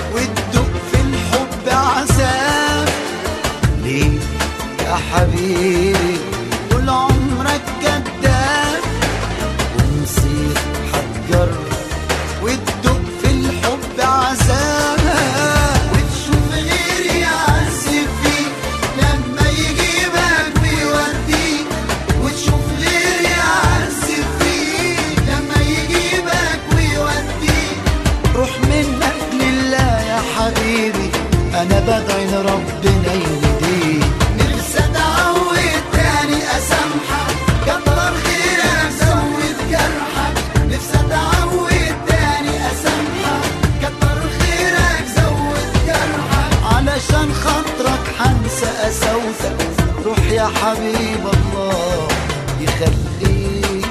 وتدق في الحب عذاب ليه يا حبيبي طول عمرك كداب ونسيت هتجرب وتدق في الحب عذاب وتشوف غيري يعذب فيك لما يجيبك ويوديك وتشوف غيري يعذب فيك لما يجيبك ويوديك روح منك لله يا حبيبي انا بدعي لربنا يهديك نفسي اتعود تاني اسامحك كتر خيرك زود جرحك نفسي اتعود تاني اسامحك كتر خيرك زود جرحك علشان خاطرك حنسى قساوتك روح يا حبيب الله يخليك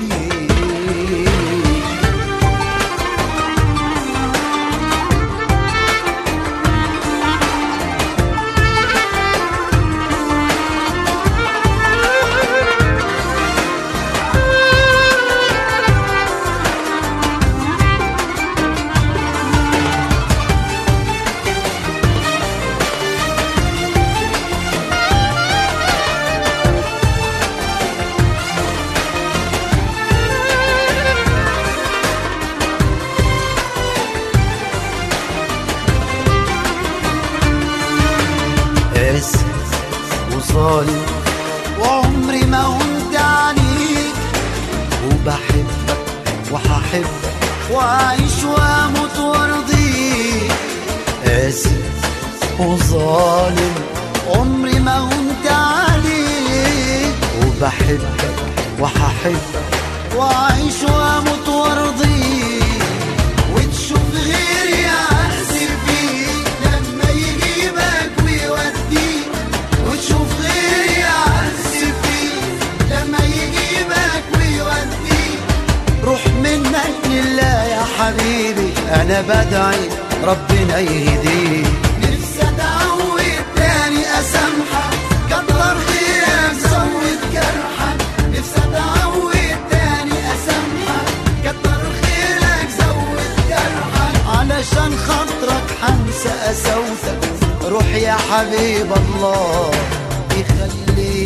قاسي وظالم وعمري ما هنت عليك وبحبك وهحبك وأعيش وأموت وأرضيك قاسي وظالم عمري ما هنت عليك وبحبك وهحبك وأعيش وأموت وأرضيك وتشوف غيري يعذب فيك لما يجيبك ويوديك وتشوف غيري يعذب فيك لما يجيبك ويوديك روح منك لله يا حبيبي انا بدعي ربنا يهديك نفسي اتعود تاني اسامحك كتر خيرك زود جرحك نفسي اتعود تاني اسامحك كتر خيرك زود جرحك علشان خاطرك حنسى قساوتك روح يا حبيب الله يخليك